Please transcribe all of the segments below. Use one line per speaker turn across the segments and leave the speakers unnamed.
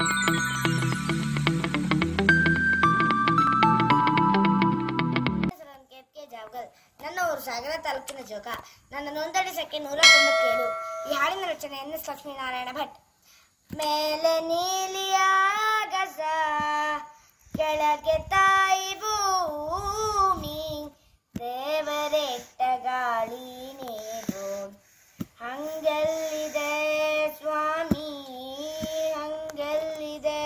K Javagal ನನ್ನ ಊರು ಸಾಗರ ತಾಲೂಕಿನ ಜೋಗ ನನ್ನ ನೋಂದಣಿ ಸಂಖ್ಯೆ ನೂರ ತೊಂಬತ್ತೇಳು ಈ ಹಾಡಿನ ರಚನೆ ಎನ್ ಎಸ್ ಲಕ್ಷ್ಮೀನಾರಾಯಣ ಭಟ್ ಮೇಲೆ ನೀಲಿಯ ಗಸ ಕೆಳಗೆ ತಾಯಿ ಭೂಮಿ ದೇವರೆಟ್ಟ ಗಾಳಿ ನೀರು ಹಂಗೆಲ್ಲಿದೆ ಸ್ವಾಮಿ ಹಂಗೆಲ್ಲಿದೆ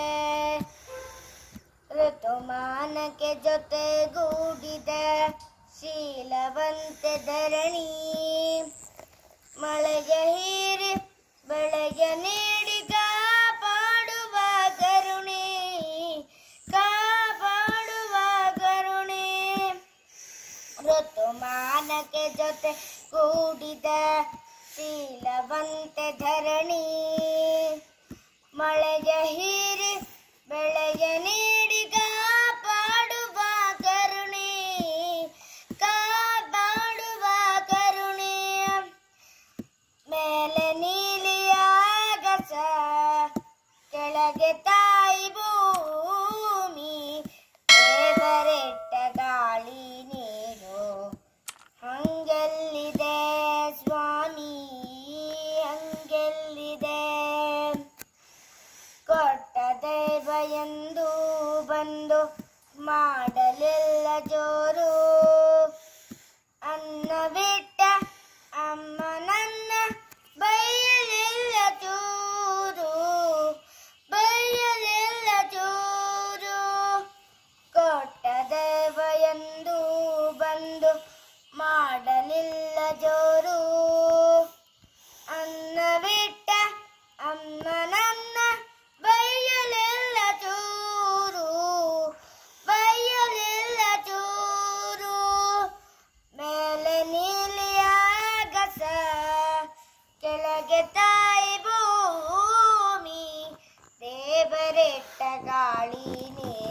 ಋತುಮಾನಕ್ಕೆ ಜೊತೆಗೂಡಿದೆ ಶೀಲವಂತೆ ಧರಣಿ ಮಳೆಗೆ ಹೀರಿ ಬೆಳೆಗೆ ನೀಡಿ ಕಾಪಾಡುವ ಕರುಣೆ ಕಾಪಾಡುವ ಕರುಣೆ ಋತುಮಾನಕ್ಕೆ ಜೊತೆ ಕೂಡಿದ ಶೀಲವಂತೆ ಧರಣಿ ಮಳೆಗೆ ಹೀರಿ ಬೆಳೆಗೆ ನೀಡಿ ಕಾಪಾಡುವ ಕರುಣೆ ಕಾಪಾಡುವ ಕರುಣೆ ಮೇಲೆ ನೀಲಿಯ ಗಸ ಕೆಳಗೆ ತಾಯಿ ಭೂಮಿ ದೇವರೆಟ್ಟ ಗಾಳಿ ನೀರು ಹಂಗೆಲ್ಲಿದೆ ಸ್ವಾಮಿ ಹಂಗೆಲ್ಲಿದೆ ಕೊಟ್ಟ ದೈವ ಎಂದು ಬಂದು ಮಾಡಲಿಲ್ಲ ಜೋರು ಅನ್ನ ಬಿಟ್ಟ ಅಮ್ಮ ನನ್ನ ಬೈಯಲಿಲ್ಲ ಚೂರು ಬೈಯಲಿಲ್ಲ ಚೂರು ಕೊಟ್ಟ ದೈವ ಎಂದು ಬಂದು ಮಾಡಲಿಲ್ಲ ಜೋರು ಅನ್ನ ಬಿಟ್ಟ ಅಮ್ಮ ನನ್ನ ಬೈಯಲಿಲ್ಲ ಚೂರು ಬೈಯಲಿಲ್ಲ ಚೂರು ಮೇಲೆ ನೀಲಿಯ ಗಸ ಕೆಳಗೆ ತಾಯಿ ಭೂಮಿ ದೇವರೆಟ್ಟ ಗಾಳಿ ನೀರು